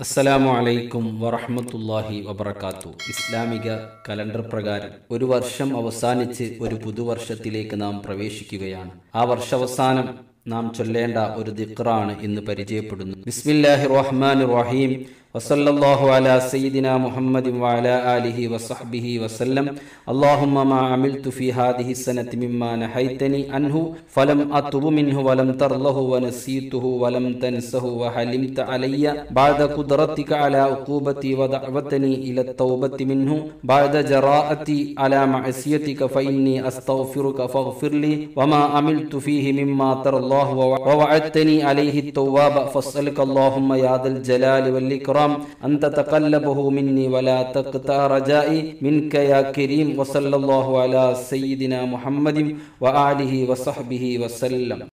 അസ്സലാമു അലൈക്കും വറഹ്മത്തുള്ളാഹി വബറകാത്തു ഇസ്ലാമിക കലണ്ടർ പ്രകാരം ഒരു വർഷം അവസാനിച്ച് ഒരു പുതുവർഷത്തിലേക്ക് നാം പ്രവേശിക്കുകയാണ് ആ വർഷാവസാനം നാം ചൊല്ലേണ്ട ഒരു ദിക്റാണ് ഇന്ന് പരിചയപ്പെടുന്നു ബിസ്മില്ലാഹി റഹ്മാൻ റഹീം വസല്ലല്ലാഹു അലാ സയ്യിദിന മുഹമ്മദിൻ വഅലാ ആലിഹി വസഹ്ബിഹി വസല്ലം اللهم ما عملت في هذه السنة مما نهيتني عنه فلم أتب منه ولم ترله ونسيته ولم تنسه وحلمت علي بعد قدرتك على عقوبتي ودعوتني إلى التوبة منه بعد جراءتي على معصيتك فإني أستغفرك فاغفر لي وما عملت فيه مما ترى الله ووعدتني عليه التواب فاسألك اللهم يا ذا الجلال والإكرام أن تتقلبه مني ولا تقطع رجائي منك يا كريم وصلى الله على سيدنا محمد وآله وصحبه وسلم